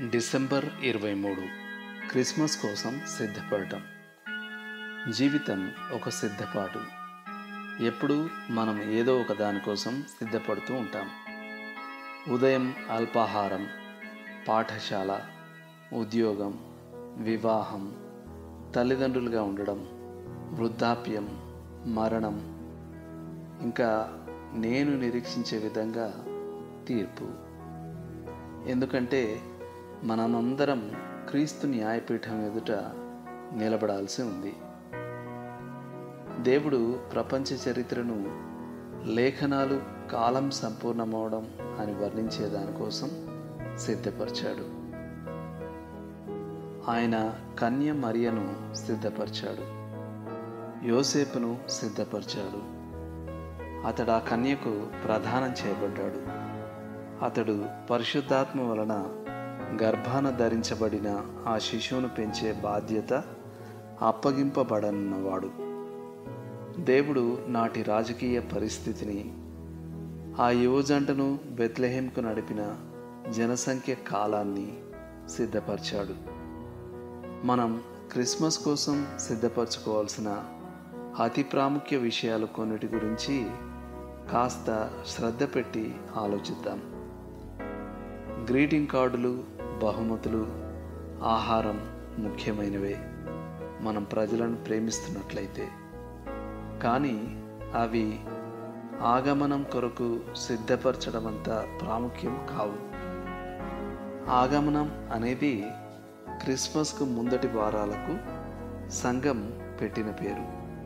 December ఇరవై మూడు Christmas కోసం సిద్ధపడటం జీవితం ఒక సిద్ధపాటు ఎప్పుడూ మనం ఏదో ఒక దానికోసం సిద్ధపడుతూ ఉంటాం ఉదయం అల్పాహారం పాఠశాల ఉద్యోగం వివాహం తల్లిదండ్రులుగా ఉండడం వృద్ధాప్యం మరణం ఇంకా నేను నిరీక్షించే విధంగా తీర్పు ఎందుకంటే మనమందరం క్రీస్తు న్యాయపీఠం ఎదుట నిలబడాల్సి ఉంది దేవుడు ప్రపంచ చరిత్రను లేఖనాలు కాలం సంపూర్ణమవడం అని వర్ణించే దానికోసం సిద్ధపరిచాడు ఆయన కన్య మరియను సిద్ధపరిచాడు యోసేపును సిద్ధపరిచాడు అతడు ఆ కన్యకు ప్రదానం చేయబడ్డాడు అతడు పరిశుద్ధాత్మ వలన గర్భాన ధరించబడిన ఆ శిశువును పెంచే బాధ్యత అప్పగింపబడనున్నవాడు దేవుడు నాటి రాజకీయ పరిస్థితిని ఆ యువజంటను బెత్లెహేంకు నడిపిన జనసంఖ్య కాలాన్ని సిద్ధపరిచాడు మనం క్రిస్మస్ కోసం సిద్ధపరచుకోవాల్సిన అతి ప్రాముఖ్య విషయాలు కొన్నిటి గురించి కాస్త శ్రద్ధ పెట్టి ఆలోచిద్దాం గ్రీటింగ్ కార్డులు బహుమతులు ఆహారం ముఖ్యమైనవే మనం ప్రజలను ప్రేమిస్తున్నట్లయితే కానీ అవి ఆగమనం కొరకు సిద్ధపరచడం అంత ప్రాముఖ్యం కావు ఆగమనం అనేది క్రిస్మస్కు ముందటి వారాలకు సంఘం పెట్టిన పేరు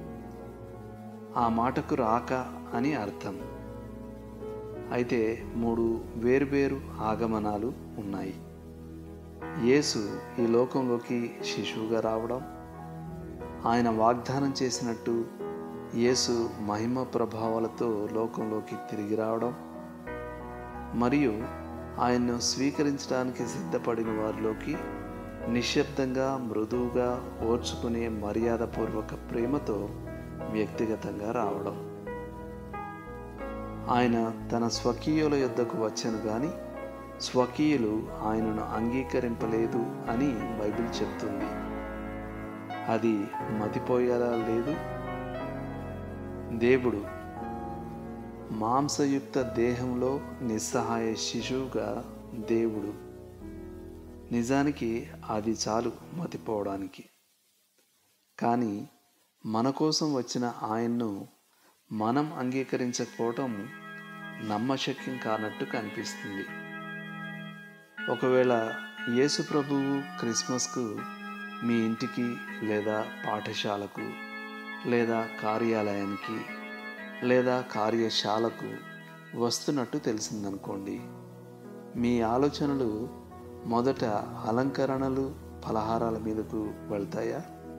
ఆ మాటకు రాక అని అర్థం అయితే మూడు వేరువేరు ఆగమనాలు ఉన్నాయి యేసు ఈ లోకంలోకి శిశువుగా రావడం ఆయన వాగ్దానం చేసినట్టు యేసు మహిమ ప్రభావాలతో లోకంలోకి తిరిగి రావడం మరియు ఆయన్ను స్వీకరించడానికి సిద్ధపడిన వారిలోకి నిశ్శబ్దంగా మృదువుగా ఓర్చుకునే మర్యాదపూర్వక ప్రేమతో వ్యక్తిగతంగా రావడం ఆయన తన స్వకీయుల యొద్దకు వచ్చాను కానీ స్వకీయులు ఆయనను అంగీకరింపలేదు అని బైబిల్ చెప్తుంది అది మతిపోయేలా లేదు దేవుడు మాంసయుక్త దేహంలో నిస్సహాయ శిశువుగా దేవుడు నిజానికి అది చాలు మతిపోవడానికి కానీ మన కోసం వచ్చిన ఆయన్ను మనం అంగీకరించకపోవటం నమ్మశక్యం కానట్టు కనిపిస్తుంది ఒకవేళ యేసు ప్రభువు క్రిస్మస్కు మీ ఇంటికి లేదా పాఠశాలకు లేదా కార్యాలయానికి లేదా కార్యశాలకు వస్తున్నట్టు తెలిసిందనుకోండి మీ ఆలోచనలు మొదట అలంకరణలు పలహారాల మీదకు వెళ్తాయా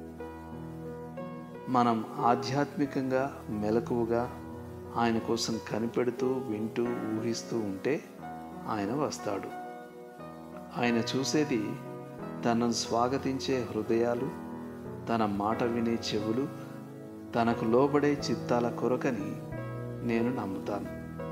మనం ఆధ్యాత్మికంగా మెలకువగా ఆయన కోసం కనిపెడుతూ వింటూ ఊహిస్తూ ఉంటే ఆయన వస్తాడు ఆయన చూసేది తనను స్వాగతించే హృదయాలు తన మాట వినే చెవులు తనకు లోబడే చిత్తాల కొరకని నేను నమ్ముతాను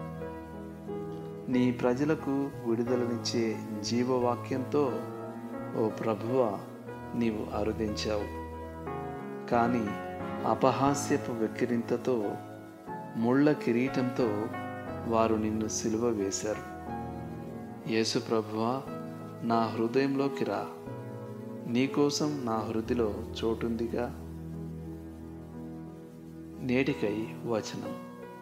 నీ ప్రజలకు విడుదలనిచ్చే జీవవాక్యంతో ఓ ప్రభువ నీవు అరుదించావు కానీ అపహాస్యపు వెక్కిరింతతో ముళ్ళ కిరీటంతో వారు నిన్ను సిలువ వేశారు యేసు ప్రభువా నా హృదయంలోకి రా నీకోసం నా హృదిలో చోటుందిగా నేటికై వచనం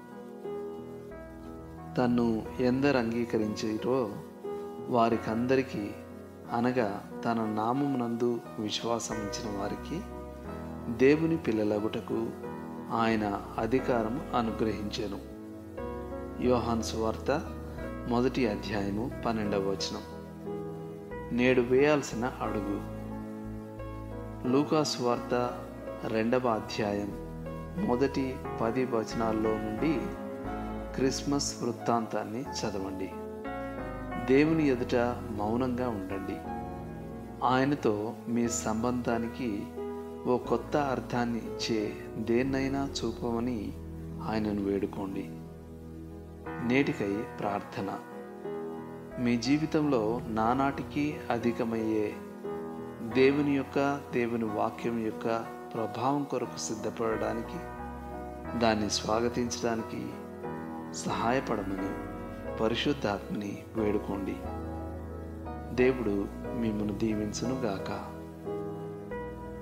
తన్ను ఎందరు అంగీకరించారో వారికందరికీ అనగా తన నామమునందు విశ్వాసం ఇచ్చిన వారికి దేవుని పిల్లలగుటకు ఆయన అధికారం అనుగ్రహించెను యోహాన్ సువార్త మొదటి అధ్యాయము పన్నెండవ వచనం నేడు వేయాల్సిన అడుగు లూకాస్ వార్త రెండవ అధ్యాయం మొదటి పది వచనాల్లో నుండి క్రిస్మస్ వృత్తాంతాన్ని చదవండి దేవుని ఎదుట మౌనంగా ఉండండి ఆయనతో మీ సంబంధానికి ఓ కొత్త అర్థాన్ని ఇచ్చే దేన్నైనా చూపమని ఆయనను వేడుకోండి నేటికై ప్రార్థన మీ జీవితంలో నానాటికి అధికమయ్యే దేవుని యొక్క దేవుని వాక్యం యొక్క ప్రభావం కొరకు సిద్ధపడడానికి దాన్ని స్వాగతించడానికి సహాయపడమని పరిశుద్ధాత్మని వేడుకోండి దేవుడు మిమ్మను దీవించునుగాక గాక